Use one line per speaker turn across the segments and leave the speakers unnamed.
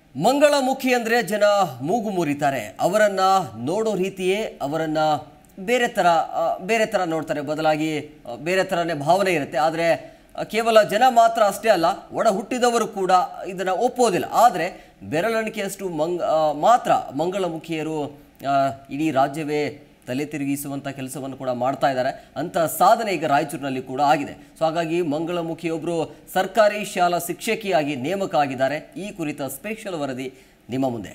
ಮಂಗಳಮುಖಿ ಅಂದರೆ ಜನ ಮೂಗು ಮುರಿತಾರೆ ಅವರನ್ನ ನೋಡೋ ರೀತಿಯೇ ಅವರನ್ನ ಬೇರೆ ಥರ ಆ, ಬೇರೆ ಥರ ನೋಡ್ತಾರೆ ಬದಲಾಗಿ ಆ, ಬೇರೆ ಥರನೇ ಭಾವನೆ ಇರುತ್ತೆ ಆದರೆ ಕೇವಲ ಜನ ಮಾತ್ರ ಅಷ್ಟೇ ಅಲ್ಲ ಒಡ ಹುಟ್ಟಿದವರು ಕೂಡ ಇದನ್ನು ಒಪ್ಪೋದಿಲ್ಲ ಆದರೆ ಬೆರಳೆಣಿಕೆಯಷ್ಟು ಮಂಗ್ ಆ, ಮಾತ್ರ ಮಂಗಳಮುಖಿಯರು ಆ, ಇಡೀ ರಾಜ್ಯವೇ ತಲೆ ತಿರುಗಿಸುವಂಥ ಕೆಲಸವನ್ನು ಕೂಡ ಮಾಡ್ತಾ ಇದ್ದಾರೆ ಅಂತ ಸಾಧನೆ ಈಗ ರಾಯಚೂರಿನಲ್ಲಿ ಕೂಡ ಆಗಿದೆ ಸೊ ಹಾಗಾಗಿ ಮಂಗಳಮುಖಿಯೊಬ್ಬರು ಸರ್ಕಾರಿ ಶಾಲಾ ಶಿಕ್ಷಕಿಯಾಗಿ ನೇಮಕ ಆಗಿದ್ದಾರೆ ಈ ಕುರಿತ ಸ್ಪೆಷಲ್ ವರದಿ ನಿಮ್ಮ ಮುಂದೆ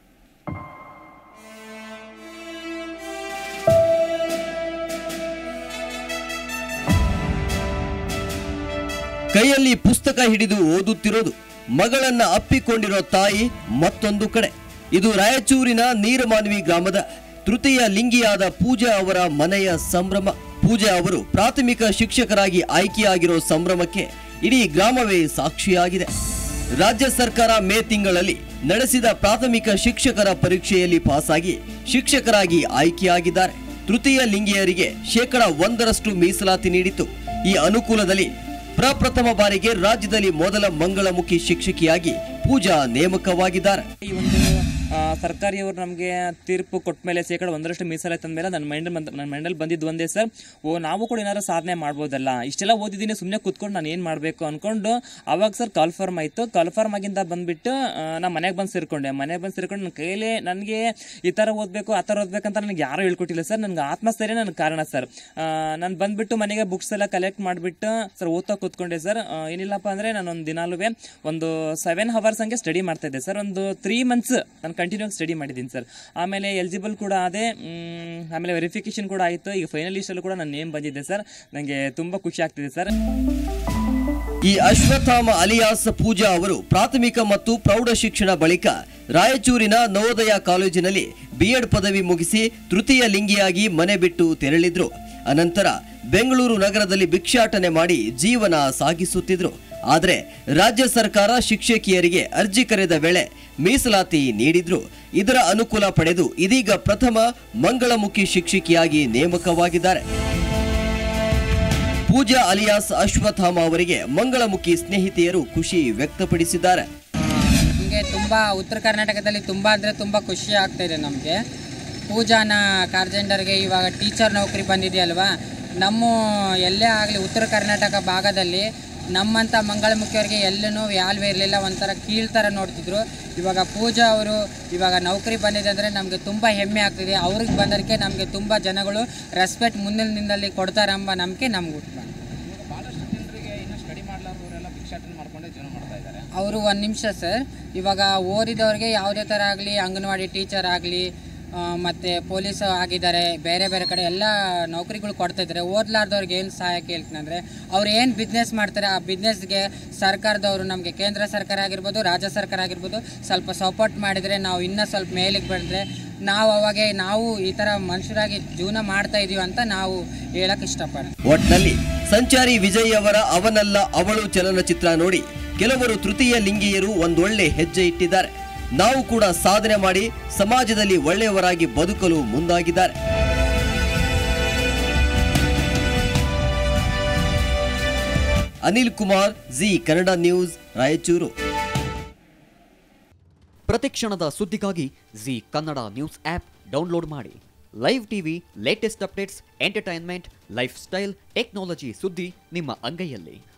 ಕೈಯಲ್ಲಿ ಪುಸ್ತಕ ಹಿಡಿದು ಓದುತ್ತಿರೋದು ಮಗಳನ್ನ ಅಪ್ಪಿಕೊಂಡಿರೋ ತಾಯಿ ಮತ್ತೊಂದು ಕಡೆ ಇದು ರಾಯಚೂರಿನ ನೀರಮಾನ್ವಿ ಗ್ರಾಮದ ತೃತೀಯ ಲಿಂಗಿಯಾದ ಪೂಜಾ ಅವರ ಮನೆಯ ಸಂಭ್ರಮ ಪೂಜಾ ಅವರು ಪ್ರಾಥಮಿಕ ಶಿಕ್ಷಕರಾಗಿ ಆಯ್ಕೆಯಾಗಿರೋ ಸಂಭ್ರಮಕ್ಕೆ ಇಡೀ ಗ್ರಾಮವೇ ಸಾಕ್ಷಿಯಾಗಿದೆ ರಾಜ್ಯ ಸರ್ಕಾರ ಮೇ ತಿಂಗಳಲ್ಲಿ ನಡೆಸಿದ ಪ್ರಾಥಮಿಕ ಶಿಕ್ಷಕರ ಪರೀಕ್ಷೆಯಲ್ಲಿ ಪಾಸಾಗಿ ಶಿಕ್ಷಕರಾಗಿ ಆಯ್ಕೆಯಾಗಿದ್ದಾರೆ ತೃತೀಯ ಲಿಂಗಿಯರಿಗೆ ಶೇಕಡ ಒಂದರಷ್ಟು ಮೀಸಲಾತಿ ನೀಡಿತು ಈ ಅನುಕೂಲದಲ್ಲಿ ಪ್ರಪ್ರಥಮ ಬಾರಿಗೆ ರಾಜ್ಯದಲ್ಲಿ ಮೊದಲ ಮಂಗಳಮುಖಿ ಶಿಕ್ಷಕಿಯಾಗಿ ಪೂಜಾ ನೇಮಕವಾಗಿದ್ದಾರೆ
ಈ ಒಂದು ಆ, ಸರ್ಕಾರಿಯವರು ನಮಗೆ ತೀರ್ಪು ಕೊಟ್ಟ ಮೇಲೆ ಶೇಕಡ ಒಂದರಷ್ಟು ಮೀಸಲಾತಿ ಅಂದಮೇಲೆ ನನ್ನ ಮೈಂಡ್ ಬಂದ ನನ್ನ ಮೈಂಡಲ್ಲಿ ಬಂದಿದ್ದು ಒಂದೇ ಸರ್ ಓ ನಾವು ಕೂಡ ಏನಾದ್ರು ಸಾಧನೆ ಮಾಡ್ಬೋದಲ್ಲ ಇಷ್ಟೆಲ್ಲ ಓದಿದ್ದೀನಿ ಸುಮ್ಮನೆ ಕೂತ್ಕೊಂಡು ನಾನು ಏನು ಮಾಡಬೇಕು ಅಂದ್ಕೊಂಡು ಅವಾಗ ಸರ್ ಕಾಲ್ಫಾರ್ಮ್ ಆಯಿತು ಕಾಲ್ಫಾರ್ಮ್ ಆಗಿಂದ ಬಂದುಬಿಟ್ಟು ನಾ ಮನೆಗೆ ಬಂದು ಸೇರಿಕೊಂಡೆ ಮನೆಗೆ ಬಂದು ಸೇರ್ಕೊಂಡು ನನ್ನ ಕೈಯಲ್ಲಿ ನನಗೆ ಈ ಥರ ಓದಬೇಕು ಆ ಥರ ಓದಬೇಕಂತ ನನಗೆ ಯಾರೂ ಹೇಳ್ಕೊಟ್ಟಿಲ್ಲ ಸರ್ ನನಗೆ ಆತ್ಮಸ್ಥೈರ್ಯ ನನಗೆ ಕಾರಣ ಸರ್ ನಾನು ಬಂದುಬಿಟ್ಟು ಮನೆಗೆ ಬುಕ್ಸ್ ಎಲ್ಲ ಕಲೆಕ್ಟ್ ಮಾಡಿಬಿಟ್ಟು ಸರ್ ಓದ್ತಾ ಕೂತ್ಕೊಂಡೆ ಸರ್ ಆ, ಏನಿಲ್ಲಪ್ಪ ಅಂದರೆ ನಾನೊಂದು ದಿನಾಲೂ ಒಂದು ಸೆವೆನ್ ಹವರ್ಸ್ ಹಂಗೆ ಸ್ಟಡಿ ಮಾಡ್ತಾ ಇದ್ದೆ ಸರ್ ಒಂದು ತ್ರೀ ಮಂತ್ಸ್ ನಾನು ಕಂಟಿನ್ಯೂ ಸ್ಟಡಿ ಮಾಡಿದ್ದೀನಿ ಸರ್ ಆಮೇಲೆ ಎಲಿಜಿಬಲ್ ಕೂಡ ಆದೆ ಮ್, ಆಮೇಲೆ ವೆರಿಫಿಕೇಶನ್ ಕೂಡ ಆಯಿತು ಈಗ ಫೈನಲ್ ಲಿಸ್ಟಲ್ಲೂ ಕೂಡ ನನ್ನ ನೇಮ್ ಬಂದಿದೆ ಸರ್ ನನಗೆ ತುಂಬ ಖುಷಿ ಆಗ್ತಿದೆ ಸರ್
ಈ ಅಶ್ವತ್ಥಾಮ ಅಲಿಯಾಸ್ ಪೂಜಾ ಅವರು ಪ್ರಾಥಮಿಕ ಮತ್ತು ಪ್ರೌಢ ಶಿಕ್ಷಣ ಬಳಿಕ ರಾಯಚೂರಿನ ನವೋದಯ ಕಾಲೇಜಿನಲ್ಲಿ ಬಿಎಡ್ ಪದವಿ ಮುಗಿಸಿ ತೃತೀಯ ಲಿಂಗಿಯಾಗಿ ಮನೆ ಬಿಟ್ಟು ತೆರಳಿದ್ರು ಅನಂತರ ಬೆಂಗಳೂರು ನಗರದಲ್ಲಿ ಭಿಕ್ಷಾಟನೆ ಮಾಡಿ ಜೀವನ ಸಾಗಿಸುತ್ತಿದ್ರು ಆದರೆ ರಾಜ್ಯ ಸರ್ಕಾರ ಶಿಕ್ಷಕಿಯರಿಗೆ ಅರ್ಜಿ ಕರೆದ ವೇಳೆ ಮೀಸಲಾತಿ ನೀಡಿದ್ರು ಇದರ ಅನುಕೂಲ ಪಡೆದು ಇದೀಗ ಪ್ರಥಮ ಮಂಗಳಮುಖಿ ಶಿಕ್ಷಕಿಯಾಗಿ ನೇಮಕವಾಗಿದ್ದಾರೆ ಪೂಜಾ ಅಲಿಯಾಸ್ ಅಶ್ವತ್ಥಾಮ ಅವರಿಗೆ ಮಂಗಳಮುಖಿ ಸ್ನೇಹಿತೆಯರು ಖುಷಿ ವ್ಯಕ್ತಪಡಿಸಿದ್ದಾರೆ
ನಮಗೆ ತುಂಬ ಉತ್ತರ ಕರ್ನಾಟಕದಲ್ಲಿ ತುಂಬ ಅಂದರೆ ತುಂಬ ಖುಷಿ ಆಗ್ತಾ ಇದೆ ನಮಗೆ ಪೂಜಾನ ಕಾರ್ಜೆಂಡರ್ಗೆ ಇವಾಗ ಟೀಚರ್ ನೌಕರಿ ಬಂದಿದೆಯಲ್ವಾ ನಮ್ಮ ಎಲ್ಲೇ ಆಗಲಿ ಉತ್ತರ ಕರ್ನಾಟಕ ಭಾಗದಲ್ಲಿ ನಮ್ಮಂಥ ಮಂಗಳಮುಖಿಯವ್ರಿಗೆ ಎಲ್ಲೂ ವ್ಯಾಲ್ವೇ ಇರಲಿಲ್ಲ ಒಂಥರ ಕೀಳ್ ಥರ ನೋಡ್ತಿದ್ರು ಇವಾಗ ಪೂಜಾ ಅವರು ಇವಾಗ ನೌಕರಿ ಬಂದಿದೆ ಅಂದರೆ ನಮಗೆ ತುಂಬ ಹೆಮ್ಮೆ ಆಗ್ತಿದೆ ಅವ್ರಿಗೆ ಬಂದದಕ್ಕೆ ನಮಗೆ ತುಂಬ ಜನಗಳು ರೆಸ್ಪೆಕ್ಟ್ ಮುಂದಿನ ದಿನದಲ್ಲಿ ಕೊಡ್ತಾರೆ ಎಂಬ ನಂಬಿಕೆ ನಮ್ಗೆ ಹುಟ್ಟು ಅವರು ಒಂದು ನಿಮಿಷ ಸರ್ ಇವಾಗ ಓದಿದವ್ರಿಗೆ ಯಾವುದೇ ಥರ ಆಗಲಿ ಅಂಗನವಾಡಿ ಟೀಚರ್ ಆಗಲಿ ಮತ್ತು ಪೊಲೀಸ್ ಆಗಿದ್ದಾರೆ ಬೇರೆ ಬೇರೆ ಕಡೆ ಎಲ್ಲ ನೌಕರಿಗಳು ಕೊಡ್ತಾ ಇದ್ದಾರೆ ಓದ್ಲಾರ್ದವ್ರಿಗೆ ಏನು ಸಹಾಯ ಕೇಳ್ತೀನಿ ಅಂದರೆ ಅವ್ರು ಏನು ಬಿಸ್ನೆಸ್ ಮಾಡ್ತಾರೆ ಆ ಬಿಸ್ನೆಸ್ಗೆ ಸರ್ಕಾರದವರು ನಮಗೆ ಕೇಂದ್ರ ಸರ್ಕಾರ ಆಗಿರ್ಬೋದು ರಾಜ್ಯ ಸರ್ಕಾರ ಆಗಿರ್ಬೋದು ಸ್ವಲ್ಪ ಸಪೋರ್ಟ್ ಮಾಡಿದರೆ ನಾವು ಇನ್ನೂ ಸ್ವಲ್ಪ ಮೇಲಿಗೆ ಬಂದರೆ ನಾವು ಅವಾಗೆ ನಾವು ಈ ಥರ ಮನುಷ್ಯರಾಗಿ ಜೀವನ ಮಾಡ್ತಾ ಇದೀವಿ ಅಂತ ನಾವು ಹೇಳಕ್ಕೆ ಇಷ್ಟಪಡ್ತೀವಿ
ಒಟ್ನಲ್ಲಿ ಸಂಚಾರಿ ವಿಜಯ್ ಅವರ ಅವನಲ್ಲ ಅವಳು ಚಲನಚಿತ್ರ ನೋಡಿ ಕೆಲವರು ತೃತೀಯ ಲಿಂಗಿಯರು ಒಂದೊಳ್ಳೆ ಹೆಜ್ಜೆ ಇಟ್ಟಿದ್ದಾರೆ ನಾವು ಕೂಡ ಸಾಧನೆ ಮಾಡಿ ಸಮಾಜದಲ್ಲಿ ಒಳ್ಳೆಯವರಾಗಿ ಬದುಕಲು ಮುಂದಾಗಿದ್ದಾರೆ ಅನಿಲ್ ಕುಮಾರ್ ಜಿ ಕನ್ನಡ ನ್ಯೂಸ್ ರಾಯಚೂರು
ಪ್ರತಿಕ್ಷಣದ ಸುದ್ದಿಗಾಗಿ Zee Kannada news app download ಮಾಡಿ live TV latest updates entertainment lifestyle technology ಸುದ್ದಿ ನಿಮ್ಮ ಅಂಗೈಯಲ್ಲಿ